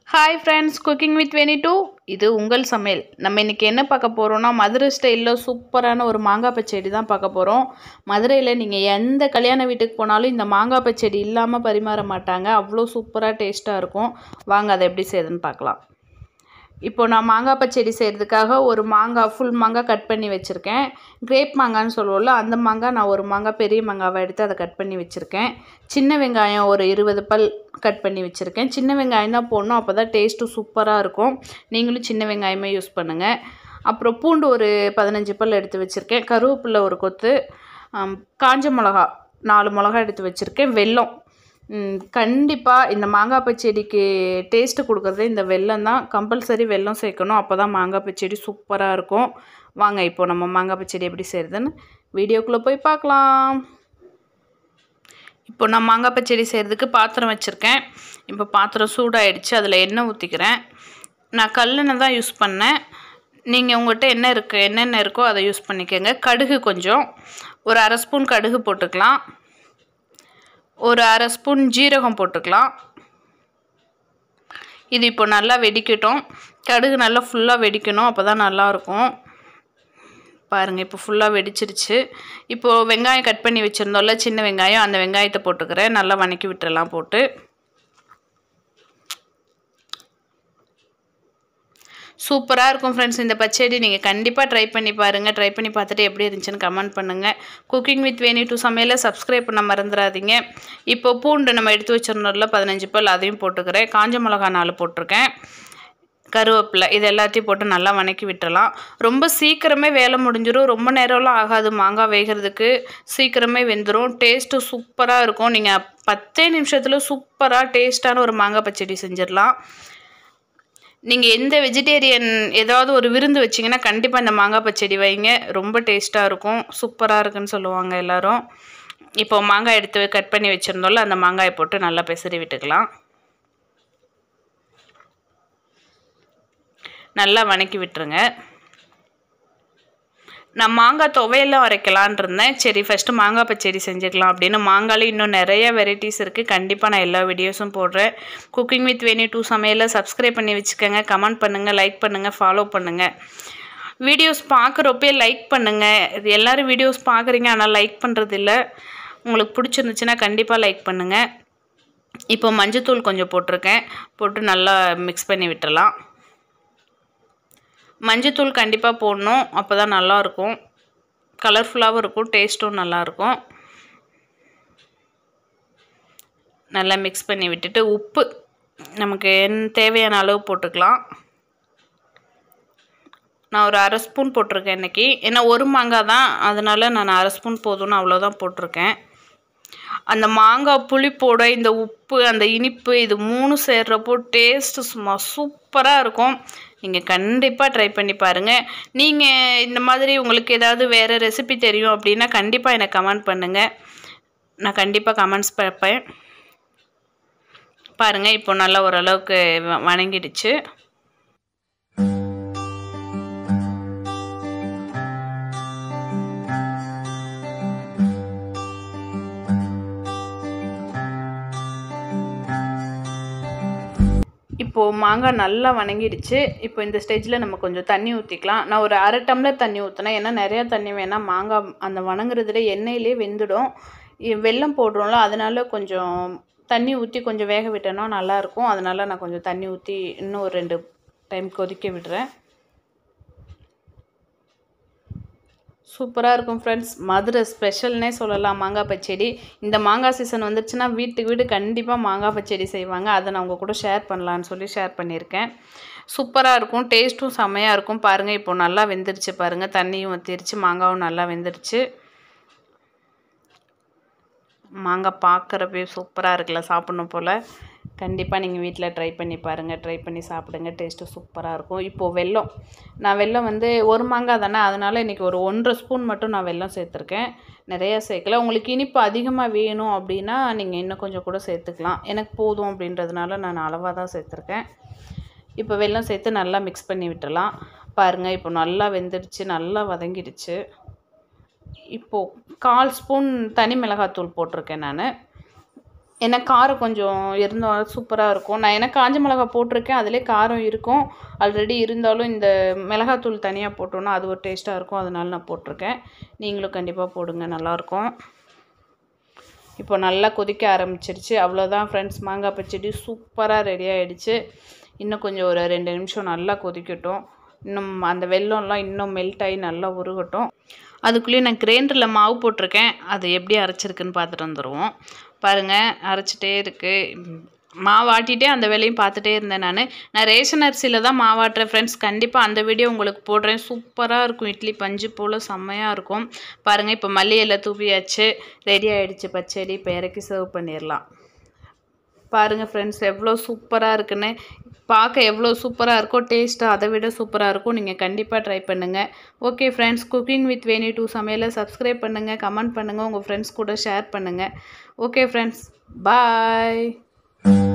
hi friends cooking with Veni two இது உங்கள் சமையல் நம்ம இன்றைக்கி என்ன பார்க்க போகிறோம்னா மதுரை ஸ்டைலில் சூப்பரான ஒரு மாங்காய் பச்சடி தான் பார்க்க போகிறோம் மதுரையில் நீங்கள் எந்த கல்யாண வீட்டுக்கு போனாலும் இந்த மாங்காய் பச்சடி இல்லாமல் பரிமாற மாட்டாங்க அவ்வளோ சூப்பராக டேஸ்ட்டாக இருக்கும் வாங்க அதை எப்படி செய்யுதுன்னு பார்க்கலாம் இப்போ நான் மாங்காய் பச்சடி செய்கிறதுக்காக ஒரு மாங்காய் ஃபுல் மாங்காய் கட் பண்ணி வச்சுருக்கேன் கிரேப் மாங்கான்னு சொல்லுவோம்ல அந்த மாங்காய் நான் ஒரு மாங்காய் பெரிய மாங்காவை எடுத்து அதை கட் பண்ணி வச்சுருக்கேன் சின்ன வெங்காயம் ஒரு இருபது பல் கட் பண்ணி வச்சுருக்கேன் சின்ன வெங்காயம் தான் போடணும் அப்போ தான் டேஸ்ட்டு சூப்பராக இருக்கும் நீங்களும் சின்ன வெங்காயமே யூஸ் பண்ணுங்கள் அப்புறம் பூண்டு ஒரு பதினஞ்சு பல் எடுத்து வச்சுருக்கேன் கருவேப்பிலை ஒரு கொத்து ஆம், காஞ்ச மிளகா நாலு மிளகா எடுத்து வச்சுருக்கேன் வெல்லம் கண்டிப்பாக இந்த மாங்காய் பச்சடிக்கு டேஸ்ட்டு கொடுக்குறது இந்த வெல்லம் தான் கம்பல்சரி வெல்லம் சேர்க்கணும் அப்போ தான் மாங்காய் பச்சடி சூப்பராக இருக்கும் வாங்க இப்போ நம்ம மாங்காய் பச்சடி எப்படி செய்கிறதுன்னு வீடியோக்குள்ளே போய் பார்க்கலாம் இப்போ நான் மாங்காய் பச்சடி செய்கிறதுக்கு பாத்திரம் வச்சுருக்கேன் இப்போ பாத்திரம் சூடாயிடுச்சு அதில் எண்ணெய் ஊற்றிக்கிறேன் நான் கல்லெண்ணெய் தான் யூஸ் பண்ணேன் நீங்கள் உங்கள்கிட்ட என்ன இருக்குது என்னென்ன இருக்கோ அதை யூஸ் பண்ணிக்கோங்க கடுகு கொஞ்சம் ஒரு அரை ஸ்பூன் கடுகு போட்டுக்கலாம் ஒரு அரை ஸ்பூன் ஜீரகம் போட்டுக்கலாம் இது இப்போ நல்லா வெடிக்கட்டும் கடுகு நல்லா ஃபுல்லாக வெடிக்கணும் அப்போ தான் நல்லாயிருக்கும் பாருங்கள் இப்போ ஃபுல்லாக வெடிச்சிருச்சு இப்போது வெங்காயம் கட் பண்ணி வச்சுருந்தோம்ல சின்ன வெங்காயம் அந்த வெங்காயத்தை போட்டுக்கிறேன் நல்லா வணக்கி விட்டுறலாம் போட்டு சூப்பராக இருக்கும் ஃப்ரெண்ட்ஸ் இந்த பச்சடி நீங்கள் கண்டிப்பாக ட்ரை பண்ணி பாருங்கள் ட்ரை பண்ணி பார்த்துட்டு எப்படி இருந்துச்சுன்னு கமெண்ட் பண்ணுங்கள் குக்கிங் வித் வேணி டூ சமையலை சப்ஸ்கிரைப் பண்ண மறந்துடாதீங்க இப்போ பூண்டு நம்ம எடுத்து வச்சிருந்தோம்ல பதினஞ்சு பல் அதையும் போட்டுக்கிறேன் காஞ்ச மிளகா நாலு போட்டிருக்கேன் கருவேப்பிலை இது எல்லாத்தையும் போட்டு நல்லா வணக்கி விட்டுறலாம் ரொம்ப சீக்கிரமே வேலை முடிஞ்சிடும் ரொம்ப நேரம்லாம் ஆகாது மாங்காய் வேகிறதுக்கு சீக்கிரமே வெந்துடும் டேஸ்ட்டு சூப்பராக இருக்கும் நீங்கள் பத்தே நிமிஷத்தில் சூப்பராக டேஸ்ட்டான ஒரு மாங்காய் பச்சடி செஞ்சிடலாம் நீங்கள் எந்த வெஜிடேரியன் ஏதாவது ஒரு விருந்து வச்சிங்கன்னா கண்டிப்பாக இந்த மாங்காய் பச்சடி வைங்க ரொம்ப டேஸ்ட்டாக இருக்கும் சூப்பராக இருக்குன்னு சொல்லுவாங்க எல்லாரும் இப்போ மாங்காய் எடுத்து கட் பண்ணி வச்சுருந்தோம்ல அந்த மாங்காயை போட்டு நல்லா பெசரி விட்டுக்கலாம் நல்லா வணக்கி விட்டுருங்க நான் மாங்காய் துவையெல்லாம் அரைக்கலான் இருந்தேன் சரி ஃபஸ்ட்டு மாங்காய் பச்சடி செஞ்சுக்கலாம் அப்படின்னு மாங்காயில் இன்னும் நிறைய வெரைட்டிஸ் இருக்குது கண்டிப்பாக நான் எல்லா வீடியோஸும் போடுறேன் குக்கிங் வித் வேணி டூ சமையலை சப்ஸ்கிரைப் பண்ணி வச்சுக்கோங்க கமெண்ட் பண்ணுங்கள் லைக் பண்ணுங்கள் ஃபாலோ பண்ணுங்கள் வீடியோஸ் பார்க்குறப்பே லைக் பண்ணுங்கள் இது எல்லோரும் வீடியோஸ் பார்க்குறீங்க ஆனால் லைக் பண்ணுறது இல்லை உங்களுக்கு பிடிச்சிருந்துச்சுன்னா கண்டிப்பாக லைக் பண்ணுங்கள் இப்போ மஞ்சத்தூள் கொஞ்சம் போட்டிருக்கேன் போட்டு நல்லா மிக்ஸ் பண்ணி விட்டுறலாம் மஞ்சத்தூள் கண்டிப்பாக போடணும் அப்போ தான் நல்லாயிருக்கும் கலர்ஃபுல்லாகவும் இருக்கும் டேஸ்ட்டும் நல்லாயிருக்கும் நல்லா மிக்ஸ் பண்ணி விட்டுட்டு உப்பு நமக்கு என் தேவையான அளவு போட்டுக்கலாம் நான் ஒரு அரை ஸ்பூன் போட்டிருக்கேன் இன்றைக்கி ஏன்னா ஒரு மாங்காய் தான் அதனால் நான் அரை ஸ்பூன் போதும்னு அவ்வளோதான் போட்டிருக்கேன் அந்த மாங்காய் புளிப்போட இந்த உப்பு அந்த இனிப்பு இது மூணு சேர்றப்போ டேஸ்ட்டு சும்மா சூப்பராக இருக்கும் நீங்கள் கண்டிப்பாக ட்ரை பண்ணி பாருங்கள் நீங்கள் இந்த மாதிரி உங்களுக்கு ஏதாவது வேறு ரெசிபி தெரியும் அப்படின்னா கண்டிப்பாக எனக்கு கமெண்ட் பண்ணுங்கள் நான் கண்டிப்பாக கமெண்ட்ஸ் பார்ப்பேன் பாருங்கள் இப்போ நல்லா ஓரளவுக்கு வ- வணங்கிடுச்சு இப்போது மாங்காய் நல்லா வணங்கிடுச்சு இப்போ இந்த ஸ்டேஜில் நம்ம கொஞ்சம் தண்ணி ஊற்றிக்கலாம் நான் ஒரு அரை டம்ளர் தண்ணி ஊற்றினேன் ஏன்னா நிறையா தண்ணி வேணால் மாங்காய் அந்த வணங்குறதுல எண்ணெயிலே வெந்துடும் இ- வெல்லம் போடுறோம்ல அதனால கொஞ்சம் தண்ணி ஊற்றி கொஞ்சம் வேக விட்டோன்னா நல்லாயிருக்கும் அதனால நான் கொஞ்சம் தண்ணி ஊற்றி இன்னும் ஒரு ரெண்டு டைம் கொதிக்க விடுறேன் சூப்பராக இருக்கும் ஃப்ரெண்ட்ஸ் மதுரை ஸ்பெஷல்னே சொல்லலாம் மாங்காய் பச்சடி இந்த மாங்காய் சீசன் வந்துருச்சுன்னா வீட்டுக்கு வீடு கண்டிப்பாக மாங்காய் பச்சடி செய்வாங்க அதை நான் உங்கள் கூட ஷேர் பண்ணலான்னு சொல்லி ஷேர் பண்ணியிருக்கேன் சூப்பராக இருக்கும் டேஸ்ட்டும் செம்மையாக இருக்கும் பாருங்கள் இப்போ நல்லா வெந்துருச்சு பாருங்கள் தண்ணியும் ஊற்றிருச்சு மாங்காவும் நல்லா வெந்துருச்சு மாங்காய் பார்க்குறப்பே சூப்பராக இருக்குல்ல சாப்பிட்ணும் போல் கண்டிப்பாக நீங்கள் வீட்டில் ட்ரை பண்ணி பாருங்கள் ட்ரை பண்ணி சாப்பிடுங்க டேஸ்ட்டு சூப்பராக இருக்கும் இப்போது வெல்லம் நான் வெல்லம் வந்து ஒரு மாங்காய் தானே அதனால் இன்றைக்கி ஒரு ஒன்றரை ஸ்பூன் மட்டும் நான் வெல்லம் சேர்த்துருக்கேன் நிறையா சேர்க்கல உங்களுக்கு இனிப்பு அதிகமாக வேணும் அப்படின்னா நீங்கள் இன்னும் கொஞ்சம் கூட சேர்த்துக்கலாம் எனக்கு போதும் அப்படின்றதுனால நான் அளவாக தான் சேர்த்துருக்கேன் இப்போ வெல்லம் சேர்த்து நல்லா மிக்ஸ் பண்ணி விட்டுறலாம் பாருங்கள் இப்போ நல்லா வெந்துடுச்சு நல்லா வதங்கிடுச்சு இப்போது கால் ஸ்பூன் தனி மிளகாத்தூள் போட்டிருக்கேன் நான் ஏன்னா காரம் கொஞ்சம் இருந்தால் சூப்பராக இருக்கும் நான் ஏன்னா காஞ்ச மிளகா போட்டிருக்கேன் அதிலே காரம் இருக்கும் ஆல்ரெடி இருந்தாலும் இந்த மிளகாத்தூள் தனியாக போட்டோன்னா அது ஒரு டேஸ்ட்டாக இருக்கும் அதனால நான் போட்டிருக்கேன் நீங்களும் கண்டிப்பாக போடுங்க நல்லாயிருக்கும் இப்போ நல்லா கொதிக்க ஆரம்பிச்சிருச்சு அவ்வளோதான் ஃப்ரெண்ட்ஸ் மாங்காய் பச்சடி சூப்பராக ரெடி ஆகிடுச்சு இன்னும் கொஞ்சம் ஒரு ரெண்டு நிமிஷம் நல்லா கொதிக்கட்டும் இன்னும் அந்த வெல்லம்லாம் இன்னும் மெல்ட் ஆகி நல்லா உருகட்டும் அதுக்குள்ளேயே நான் கிரைண்டரில் மாவு போட்டிருக்கேன் அது எப்படி அரைச்சிருக்குன்னு பார்த்துட்டு வந்துடுவோம் பாருங்கள் அரைச்சிட்டே இருக்குது மாவு ஆட்டிகிட்டே அந்த வேலையும் பார்த்துட்டே இருந்தேன் நான் நான் ரேஷன் அரிசியில் தான் மாவாட்டுறேன் ஃப்ரெண்ட்ஸ் கண்டிப்பாக அந்த வீடியோ உங்களுக்கு போடுறேன் சூப்பராக இருக்கும் இட்லி பஞ்சு போல் செம்மையாக இருக்கும் பாருங்கள் இப்போ மல்லி இலை தூவியாச்சு ரெடி ஆகிடுச்சு பச்சடி இப்போ இறக்கி சர்வ் பண்ணிடலாம் பாருங்கள் ஃப்ரெண்ட்ஸ் எவ்வளோ சூப்பராக இருக்குன்னு பார்க்க எவ்வளோ சூப்பராக இருக்கோ டேஸ்ட்டு அதை விட சூப்பராக இருக்கும் நீங்கள் கண்டிப்பாக ட்ரை பண்ணுங்கள் okay friends cooking with Veni two சமையலை சப்ஸ்கிரைப் பண்ணுங்கள் கமெண்ட் பண்ணுங்கள் உங்கள் ஃப்ரெண்ட்ஸ் கூட ஷேர் பண்ணுங்கள் ஓகே ஃப்ரெண்ட்ஸ் பாய்